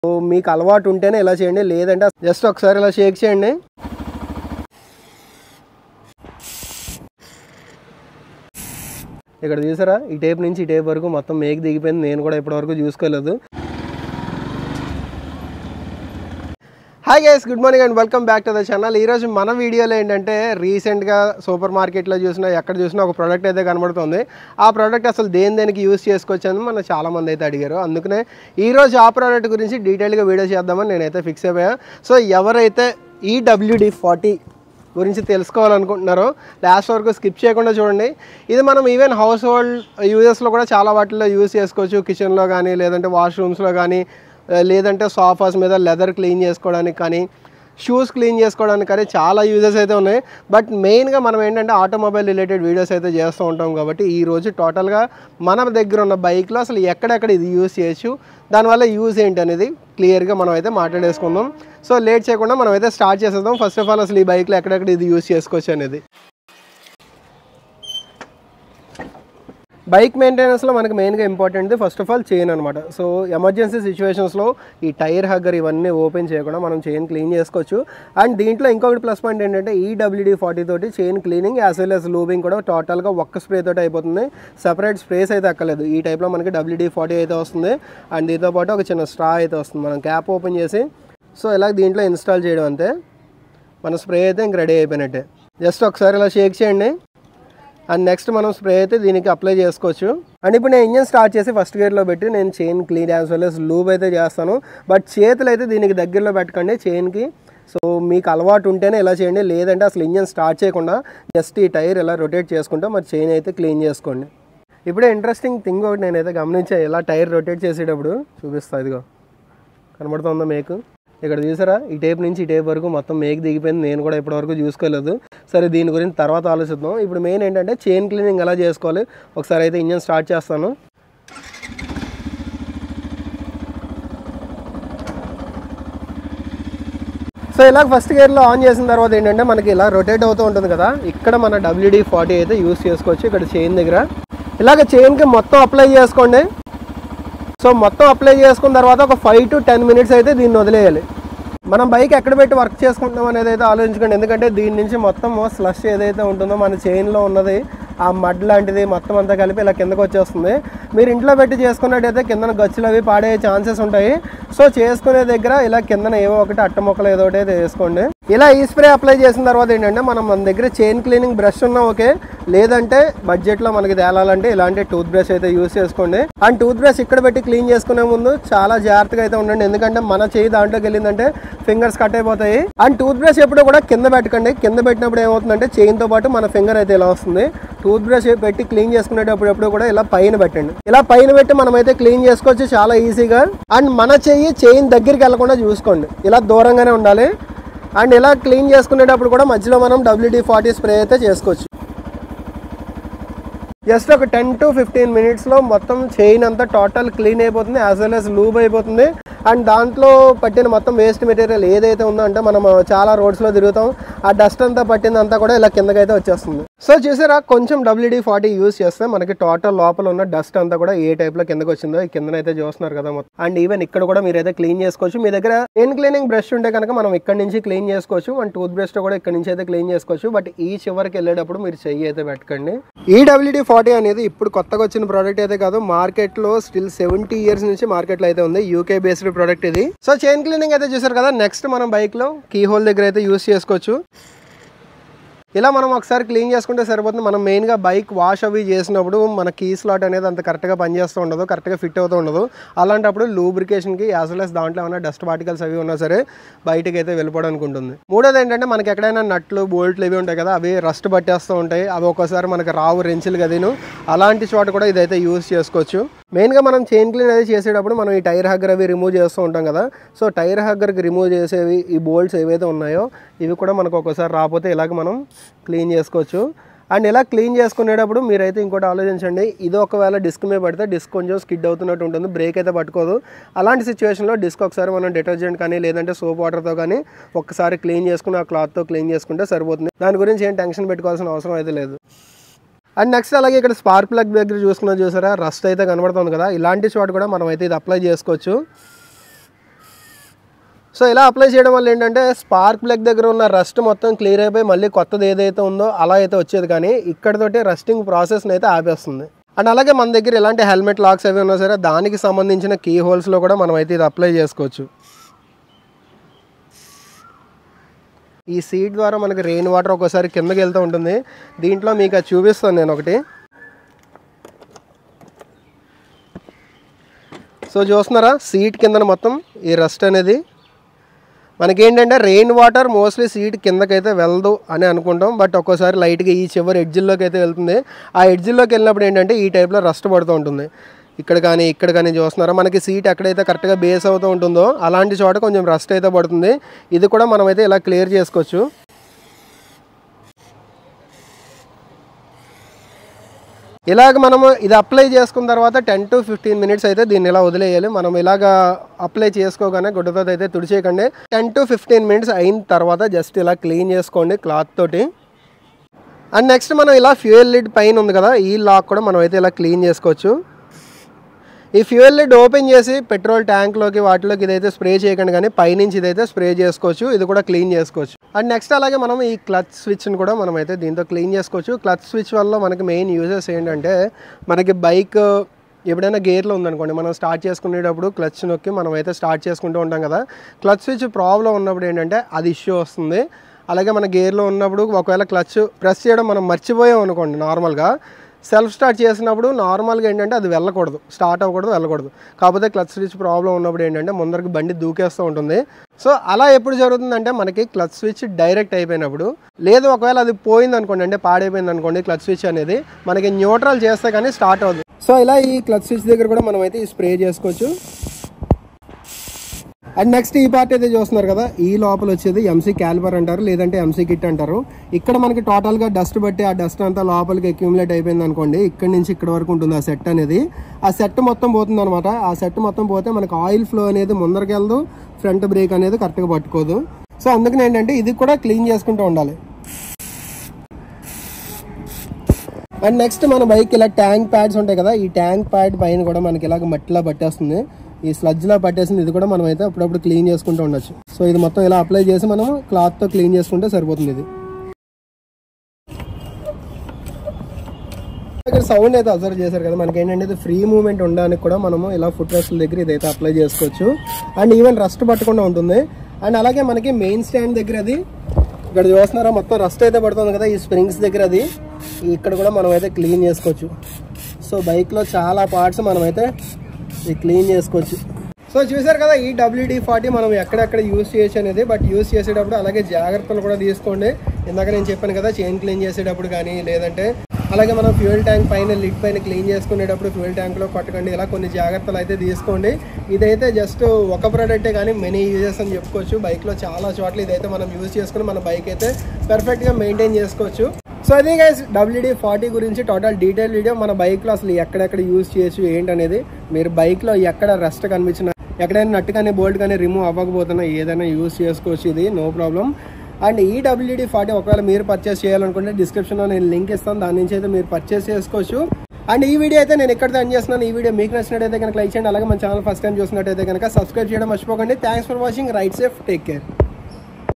so మీకు అలవాటు ఉంటేనే ఇలా చేయండి లేదంటే జస్ట్ ఒకసారి ఇలా షేక్ చేయండి ఇక్కడ చూసారా ఈ టేప్ నుంచి ఈ టేప్ వరకు మొత్తం మేక్ దిగిపోయింది నేను కూడా ఇప్పటివరకు చూసుకోలేదు hi guys good morning and welcome back to the channel ఈరోజు మన వీడియోలో ఏంటంటే రీసెంట్గా సూపర్ మార్కెట్లో చూసినా ఎక్కడ చూసినా ఒక ప్రోడక్ట్ అయితే కనబడుతుంది ఆ ప్రోడక్ట్ అసలు దేని దేనికి యూస్ చేసుకోవచ్చని మన చాలా మంది అయితే అడిగారు అందుకనే ఈరోజు ఆ ప్రోడక్ట్ గురించి డీటెయిల్గా వీడియో చేద్దామని నేనైతే ఫిక్స్ అయిపోయా సో ఎవరైతే ఈ డబ్ల్యూడి ఫార్టీ గురించి తెలుసుకోవాలనుకుంటున్నారో లాస్ట్ వరకు స్కిప్ చేయకుండా చూడండి ఇది మనం ఈవెన్ హౌస్ హోల్డ్ యూజెస్లో కూడా చాలా వాటిల్లో యూజ్ చేసుకోవచ్చు కిచెన్లో కానీ లేదంటే వాష్రూమ్స్లో కానీ లేదంటే సోఫాస్ మీద లెదర్ క్లీన్ చేసుకోవడానికి కానీ షూస్ క్లీన్ చేసుకోవడానికి కానీ చాలా యూజెస్ అయితే ఉన్నాయి బట్ మెయిన్గా మనం ఏంటంటే ఆటోమొబైల్ రిలేటెడ్ వీడియోస్ అయితే చేస్తూ ఉంటాం కాబట్టి ఈ రోజు టోటల్గా మన దగ్గర ఉన్న బైక్లో అసలు ఎక్కడెక్కడ ఇది యూజ్ చేయొచ్చు దానివల్ల యూజ్ ఏంటి అనేది క్లియర్గా మనం అయితే మాట్లాడేసుకుందాం సో లేట్ చేయకుండా మనం అయితే స్టార్ట్ చేసేద్దాం ఫస్ట్ ఆఫ్ ఆల్ అసలు ఈ బైక్లో ఎక్కడెక్కడ ఇది యూజ్ చేసుకోవచ్చు అనేది బైక్ మెయింటెనెన్స్లో మనకి మెయిన్గా important first of all chain అనమాట సో ఎమర్జెన్సీ సిచ్యువేషన్స్లో ఈ టైర్ హగ్గర్ ఇవన్నీ ఓపెన్ చేయకుండా మనం చైన్ క్లీన్ చేసుకోవచ్చు అండ్ దీంట్లో ఇంకొకటి ప్లస్ పాయింట్ ఏంటంటే ఈ డబ్ల్యూడీ ఫార్టీ తోటి chain cleaning as well as lubing కూడా టోటల్గా ఒక్క స్ప్రే తోటి అయిపోతుంది సపరేట్ స్ప్రేస్ అయితే అక్కర్లేదు ఈ టైప్లో మనకి డబ్ల్యూడీ ఫార్టీ అయితే వస్తుంది అండ్ దీంతో పాటు ఒక చిన్న స్ట్రా అయితే వస్తుంది మనం క్యాప్ ఓపెన్ చేసి సో ఇలా దీంట్లో ఇన్స్టాల్ చేయడం అంతే మన స్ప్రే అయితే ఇంక రెడీ అయిపోయినట్టే జస్ట్ ఒకసారి ఇలా షేక్ చేయండి అండ్ నెక్స్ట్ మనం స్ప్రే అయితే దీనికి అప్లై చేసుకోవచ్చు అండ్ ఇప్పుడు నేను ఇంజన్ స్టార్ట్ చేసి ఫస్ట్ గేర్లో పెట్టి నేను chain clean as well as lube అయితే చేస్తాను బట్ చేతులు అయితే దీనికి దగ్గరలో పెట్టకండి చైన్కి సో మీకు అలవాటు ఉంటేనే ఇలా చేయండి లేదంటే అసలు ఇంజన్ స్టార్ట్ చేయకుండా జస్ట్ ఈ టైర్ ఇలా రొటేట్ చేసుకుంటా మరి చైన్ అయితే క్లీన్ చేసుకోండి ఇప్పుడే ఇంట్రెస్టింగ్ థింగ్ ఒకటి నేనైతే గమనించా ఇలా టైర్ రొటేట్ చేసేటప్పుడు చూపిస్తా ఇదిగో కనబడుతుందా మేకు ఇక్కడ చూసారా ఈ టేప్ నుంచి ఈ టేప్ వరకు మొత్తం మేక్ దిగిపోయింది నేను కూడా ఇప్పటివరకు చూసుకోలేదు సరే దీని గురించి తర్వాత ఆలోచిద్దాం ఇప్పుడు మెయిన్ ఏంటంటే చైన్ క్లీనింగ్ ఎలా చేసుకోవాలి ఒకసారి అయితే ఇంజన్ స్టార్ట్ చేస్తాను సో ఇలా ఫస్ట్ గేర్లో ఆన్ చేసిన తర్వాత ఏంటంటే మనకి ఇలా రొటేట్ అవుతూ ఉంటుంది కదా ఇక్కడ మన డబ్ల్యూడీ ఫార్టీ అయితే యూస్ చేసుకోవచ్చు ఇక్కడ చైన్ దగ్గర ఇలాగ చైన్కి మొత్తం అప్లై చేసుకోండి సో మొత్తం అప్లై చేసుకున్న తర్వాత ఒక ఫైవ్ టు టెన్ మినిట్స్ అయితే దీన్ని వదిలేయాలి మనం బైక్ ఎక్కడ పెట్టి వర్క్ చేసుకుంటున్నాం అనేది అయితే ఆలోచించుకోండి ఎందుకంటే దీని నుంచి మొత్తం స్లష్ ఏదైతే ఉంటుందో మన చైన్లో ఉన్నది ఆ మడ్ లాంటిది మొత్తం అంతా కలిపి ఇలా కిందకు వచ్చేస్తుంది మీరు ఇంట్లో పెట్టి చేసుకున్నట్టయితే కిందన గచ్చులు అవి పాడే ఛాన్సెస్ ఉంటాయి సో చేసుకునే దగ్గర ఇలా కిందన ఏవో ఒకటి అట్ట మొక్కలు ఏదో ఒకటి అయితే వేసుకోండి ఇలా ఈ స్ప్రే అప్లై చేసిన తర్వాత ఏంటంటే మనం మన దగ్గర చైన్ క్లీనింగ్ బ్రష్ ఉన్నా ఓకే లేదంటే బడ్జెట్లో మనకి తేలాలంటే ఇలాంటి టూత్ బ్రష్ అయితే యూస్ చేసుకోండి అండ్ టూత్ బ్రష్ ఇక్కడ పెట్టి క్లీన్ చేసుకునే ముందు చాలా జాగ్రత్తగా అయితే ఉండండి ఎందుకంటే మన చేయి దాంట్లోకి వెళ్ళిందంటే ఫింగర్స్ కట్ అయిపోతాయి అండ్ టూత్ బ్రష్ ఎప్పుడు కూడా కింద పెట్టకండి కింద పెట్టినప్పుడు ఏమవుతుందంటే చైన్తో పాటు మన ఫింగర్ అయితే ఇలా వస్తుంది టూత్ బ్రష్ పెట్టి క్లీన్ చేసుకునేటప్పుడు ఎప్పుడు కూడా ఇలా పైన పెట్టండి ఇలా పైన పెట్టి మనం అయితే క్లీన్ చేసుకోవచ్చు చాలా ఈజీగా అండ్ మన చెయ్యి చైన్ దగ్గరికి వెళ్లకుండా చూసుకోండి ఇలా దూరంగానే ఉండాలి అండ్ ఇలా క్లీన్ చేసుకునేటప్పుడు కూడా మధ్యలో మనం డబ్ల్యూడీ ఫార్టీ స్ప్రే అయితే చేసుకోవచ్చు జస్ట్ ఒక టెన్ టు ఫిఫ్టీన్ మినిట్స్లో మొత్తం చైన్ అంతా టోటల్ క్లీన్ అయిపోతుంది యాజ్ వెల్ యాజ్ లూబ్ అయిపోతుంది అండ్ దాంట్లో పట్టిన మొత్తం వేస్ట్ మెటీరియల్ ఏదైతే ఉందో అంటే మనం చాలా రోడ్స్లో తిరుగుతాం ఆ డస్ట్ అంతా పట్టిందంతా కూడా ఇలా కిందకైతే వచ్చేస్తుంది సో చూసారా కొంచెం డబ్ల్యూడీ ఫార్టీ యూస్ చేస్తే మనకి టోటల్ లోపల ఉన్న డస్ట్ అంతా కూడా ఏ టైప్లో కిందకి వచ్చిందో ఈ కిందనైతే చూస్తున్నారు కదా మొత్తం అండ్ ఈవెన్ ఇక్కడ కూడా మీరైతే క్లీన్ చేసుకోవచ్చు మీ దగ్గర ఎన్ క్లీనింగ్ బ్రష్ ఉంటే కనుక మనం ఇక్కడ నుంచి క్లీన్ చేసుకోవచ్చు అండ్ టూత్ బ్రష్ కూడా ఇక్కడ నుంచి అయితే క్లీన్ చేసుకోవచ్చు బట్ ఈ చివరికి వెళ్ళేటప్పుడు మీరు చెయ్యి అయితే పెట్టకండి ఈ డబ్ల్యూడీ ఫార్టీ అనేది ఇప్పుడు కొత్తగా వచ్చిన ప్రోడక్ట్ అయితే కాదు మార్కెట్ లో స్టిల్ సెవెంటీ ఇయర్స్ నుంచి మార్కెట్ లో అయితే ఉంది యూకే బేస్డ్ ప్రోడక్ట్ ఇది సో చైన్ క్లీనింగ్ అయితే చూసారు కదా నెక్స్ట్ మనం బైక్ లో కీ హోల్ దగ్గర అయితే యూస్ చేసుకోవచ్చు ఇలా మనం ఒకసారి క్లీన్ చేసుకుంటే సరిపోతుంది మనం మెయిన్గా బైక్ వాష్ అవి చేసినప్పుడు మన కీ స్లాట్ అనేది అంత కరెక్ట్గా పనిచేస్తూ ఉండదు కరెక్ట్గా ఫిట్ అవుతూ ఉండదు అలాంటప్పుడు లూబ్రికేషన్కి యాజ్ వెల్ as దాంట్లో ఏమైనా డస్ట్ పార్టికల్స్ అవి ఉన్నా సరే బయటకి అయితే వెళ్ళిపోవడానికి ఉంటుంది మూడోది ఏంటంటే మనకి ఎక్కడైనా నట్లు బోల్ట్లు ఇవి ఉంటాయి కదా అవి రస్ట్ పట్టేస్తూ ఉంటాయి అవి ఒక్కోసారి మనకి రావు రెంచులు గదిను అలాంటి చోట కూడా ఇదైతే యూస్ చేసుకోవచ్చు మెయిన్గా మనం చైన్ క్లీన్ అది చేసేటప్పుడు మనం ఈ టైర్ హగ్గర్ అవి రిమూవ్ చేస్తూ ఉంటాం కదా సో టైర్ హగ్గర్కి రిమూవ్ చేసేవి ఈ బోల్ట్స్ ఏవైతే ఉన్నాయో ఇవి కూడా మనకు ఒక్కోసారి రాకపోతే ఇలాగ మనం క్లీన్ చేసుకోవచ్చు అండ్ ఇలా క్లీన్ చేసుకునేటప్పుడు మీరైతే ఇంకోటి ఆలోచించండి ఇది ఒకవేళ డిస్క్ మీద పడితే డిస్క్ కొంచెం స్కిడ్ అవుతున్నట్టు ఉంటుంది బ్రేక్ అయితే పట్టుకోదు అలాంటి సిచ్యువేషన్లో డిస్క్ ఒకసారి మనం డిటర్జెంట్ కానీ లేదంటే సోప్ వాటర్తో కానీ ఒక్కసారి క్లీన్ చేసుకుని ఆ క్లాత్తో క్లీన్ చేసుకుంటే సరిపోతుంది దాని గురించి ఏం టెన్షన్ పెట్టుకోవాల్సిన అవసరం అయితే లేదు అండ్ నెక్స్ట్ అలాగే ఇక్కడ స్పార్క్ ప్లగ్ దగ్గర చూసుకున్నా చూసారా రస్ట్ అయితే కనబడుతుంది కదా ఇలాంటి చోట కూడా మనం అయితే ఇది అప్లై చేసుకోవచ్చు సో ఇలా అప్లై చేయడం వల్ల ఏంటంటే స్పార్క్ ప్లగ్ దగ్గర ఉన్న రస్ట్ మొత్తం క్లియర్ అయిపోయి మళ్ళీ కొత్తది ఏదైతే ఉందో అలా అయితే వచ్చేది కానీ ఇక్కడతోటి రస్టింగ్ ప్రాసెస్ని అయితే ఆపేస్తుంది అండ్ అలాగే మన దగ్గర ఎలాంటి హెల్మెట్ లాక్స్ అవి ఉన్నా సరే దానికి సంబంధించిన కీ హోల్స్లో కూడా మనం అయితే ఇది అప్లై చేసుకోవచ్చు ఈ సీట్ ద్వారా మనకి రెయిన్ వాటర్ ఒక్కోసారి కిందకి వెళ్తూ ఉంటుంది దీంట్లో మీకు అది చూపిస్తాను నేను ఒకటి సో చూస్తున్నారా సీట్ కిందన మొత్తం ఈ రస్ట్ అనేది మనకేంటంటే రెయిన్ వాటర్ మోస్ట్లీ సీట్ కిందకైతే వెళ్ళదు అని అనుకుంటాం బట్ ఒక్కోసారి లైట్గా ఈ చివరి ఎడ్జిల్లోకి అయితే వెళ్తుంది ఆ ఎడ్జిల్లోకి వెళ్ళినప్పుడు ఏంటంటే ఈ టైప్లో రస్ట్ పడుతూ ఉంటుంది ఇక్కడ కానీ ఇక్కడ కానీ చూస్తున్నారా మనకి సీట్ ఎక్కడైతే కరెక్ట్గా బేస్ అవుతూ ఉంటుందో అలాంటి చోట కొంచెం రస్ట్ అయితే పడుతుంది ఇది కూడా మనమైతే ఇలా క్లియర్ చేసుకోవచ్చు ఇలాగ మనము ఇది అప్లై చేసుకున్న తర్వాత టెన్ టు ఫిఫ్టీన్ మినిట్స్ అయితే దీన్ని ఇలా వదిలేయాలి మనం ఇలాగ అప్లై చేసుకోగానే గుడ్డతో అయితే తుడిచేయకండి టెన్ టు ఫిఫ్టీన్ మినిట్స్ అయిన తర్వాత జస్ట్ ఇలా క్లీన్ చేసుకోండి క్లాత్ తోటి అండ్ నెక్స్ట్ మనం ఇలా ఫ్యూయల్ లిడ్ పైన ఉంది కదా ఈ లాక్ కూడా మనం అయితే ఇలా క్లీన్ చేసుకోవచ్చు ఈ ఫ్యూయల్ లిడ్ ఓపెన్ చేసి పెట్రోల్ ట్యాంక్లోకి వాటిలోకి ఇదైతే స్ప్రే చేయకండి కానీ పైనుంచి ఇదైతే స్ప్రే చేసుకోవచ్చు ఇది కూడా క్లీన్ చేసుకోవచ్చు అండ్ నెక్స్ట్ అలాగే మనం ఈ క్లచ్ స్విచ్ని కూడా మనం అయితే దీంతో క్లీన్ చేసుకోవచ్చు క్లచ్ స్విచ్ వల్ల మనకి మెయిన్ యూజెస్ ఏంటంటే మనకి బైక్ ఎప్పుడైనా గేర్లో ఉందనుకోండి మనం స్టార్ట్ చేసుకునేటప్పుడు క్లచ్ నొక్కి మనం అయితే స్టార్ట్ చేసుకుంటూ ఉంటాం కదా క్లచ్ స్విచ్ ప్రాబ్లం ఉన్నప్పుడు ఏంటంటే అది ఇష్యూ వస్తుంది అలాగే మన గేర్లో ఉన్నప్పుడు ఒకవేళ క్లచ్ ప్రెస్ చేయడం మనం మర్చిపోయాం అనుకోండి నార్మల్గా సెల్ఫ్ స్టార్ట్ చేసినప్పుడు నార్మల్గా ఏంటంటే అది వెళ్ళకూడదు స్టార్ట్ అవ్వకూడదు వెళ్ళకూడదు కాకపోతే క్లచ్ స్విచ్ ప్రాబ్లం ఉన్నప్పుడు ఏంటంటే ముందరికి బండి దూకేస్తూ ఉంటుంది సో అలా ఎప్పుడు జరుగుతుందంటే మనకి క్లచ్ స్విచ్ డైరెక్ట్ అయిపోయినప్పుడు లేదు ఒకవేళ అది పోయింది అనుకోండి అంటే పాడైపోయింది అనుకోండి క్లచ్ స్విచ్ అనేది మనకి న్యూట్రల్ చేస్తే కానీ స్టార్ట్ అవుతుంది సో ఇలా ఈ క్లచ్ స్విచ్ దగ్గర కూడా మనం అయితే ఈ స్ప్రే చేసుకోవచ్చు అండ్ నెక్స్ట్ ఈ పార్ట్ అయితే చూస్తున్నారు కదా ఈ లోపల వచ్చేది ఎంసీ క్యాలిబర్ అంటారు లేదంటే ఎంసీ కిట్ అంటారు ఇక్కడ మనకి టోటల్గా డస్ట్ బట్టి ఆ డస్ట్ అంతా లోపలికి అక్యూములేట్ అయిపోయింది అనుకోండి ఇక్కడ నుంచి ఇక్కడ వరకు ఉంటుంది ఆ సెట్ అనేది ఆ సెట్ మొత్తం పోతుంది అనమాట ఆ సెట్ మొత్తం పోతే మనకి ఆయిల్ ఫ్లో అనేది ముందరికి వెళ్ళదు ఫ్రంట్ బ్రేక్ అనేది కరెక్ట్గా పట్టుకోదు సో అందుకని ఏంటంటే ఇది కూడా క్లీన్ చేసుకుంటూ ఉండాలి అండ్ నెక్స్ట్ మన బైక్ ఇలా ట్యాంక్ ప్యాడ్స్ ఉంటాయి కదా ఈ ట్యాంక్ ప్యాడ్ పైన కూడా మనకి ఇలాగ మట్టిలా పట్టేస్తుంది ఈ స్లడ్జ్లా పట్టేసింది ఇది కూడా మనం అయితే అప్పుడప్పుడు క్లీన్ చేసుకుంటూ ఉండొచ్చు సో ఇది మొత్తం ఇలా అప్లై చేసి మనం క్లాత్తో క్లీన్ చేసుకుంటే సరిపోతుంది ఇది ఇక్కడ సౌండ్ అయితే అబ్జర్వ్ చేశారు కదా మనకి ఏంటంటే ఫ్రీ మూవ్మెంట్ ఉండడానికి కూడా మనము ఇలా ఫుట్ రెస్ట్ల దగ్గర ఇదైతే అప్లై చేసుకోవచ్చు అండ్ ఈవెన్ రస్ట్ పట్టకుండా ఉంటుంది అండ్ అలాగే మనకి మెయిన్ స్టాండ్ దగ్గర అది ఇక్కడ చూస్తున్నారా మొత్తం రస్ట్ అయితే పడుతుంది కదా ఈ స్ప్రింగ్స్ దగ్గర అది ఇక్కడ కూడా మనం అయితే క్లీన్ చేసుకోవచ్చు సో బైక్లో చాలా పార్ట్స్ మనం అయితే ఇది క్లీన్ చేసుకోవచ్చు సో చూసారు కదా ఈ డబ్ల్యూడి ఫార్టీ మనం ఎక్కడెక్కడ యూస్ చేయొచ్చు అనేది బట్ యూస్ చేసేటప్పుడు అలాగే జాగ్రత్తలు కూడా తీసుకోండి ఇందాక నేను చెప్పాను కదా చైన్ క్లీన్ చేసేటప్పుడు కానీ లేదంటే అలాగే మనం ఫ్యూయల్ ట్యాంక్ పైన లిడ్ పైన క్లీన్ చేసుకునేటప్పుడు ఫ్యూయల్ ట్యాంక్లో పట్టకండి ఇలా కొన్ని జాగ్రత్తలు అయితే తీసుకోండి ఇదైతే జస్ట్ ఒక ప్రోడక్టే కానీ మెనీ యూజెస్ అని చెప్పుకోవచ్చు బైక్లో చాలా చోట్ల ఇదైతే మనం యూజ్ చేసుకుని మన బైక్ అయితే పర్ఫెక్ట్గా మెయింటైన్ చేసుకోవచ్చు సో అదే గైస్ డబ్ల్యూడీ ఫార్టీ గురించి టోటల్ డీటెయిల్ వీడియో మన బైక్లో అసలు ఎక్కడెక్కడ యూజ్ చేయొచ్చు ఏంటనేది మీరు బైక్లో ఎక్కడ రెస్ట్ కనిపించిన ఎక్కడైనా నట్టు కానీ బోల్ట్ కానీ రిమూవ్ అవ్వకపోతున్నా ఏదైనా యూజ్ చేసుకోవచ్చు ఇది నో ప్రాబ్లం అండ్ ఈ డబ్ల్యూడీ ఫార్టీ ఒకవేళ మీరు పర్చేస్ చేయాలనుకుంటే డిస్క్రిప్షన్లో నేను లింక్ ఇస్తాను దాని నుంచి అయితే మీరు పర్చేస్ చేసుకోవచ్చు అండ్ ఈ వీడియో అయితే నేను ఎక్కడ ఎండ్ చేస్తున్నాను ఈ వీడియో మీకు నచ్చినట్టయితే కనుక లైక్ చేయండి అలాగే మన ఛానల్ ఫస్ట్ టైం చూసినట్టయితే కనుక సబ్స్క్రైబ్ చేయడం మర్చిపోకండి thanks for watching ride safe take care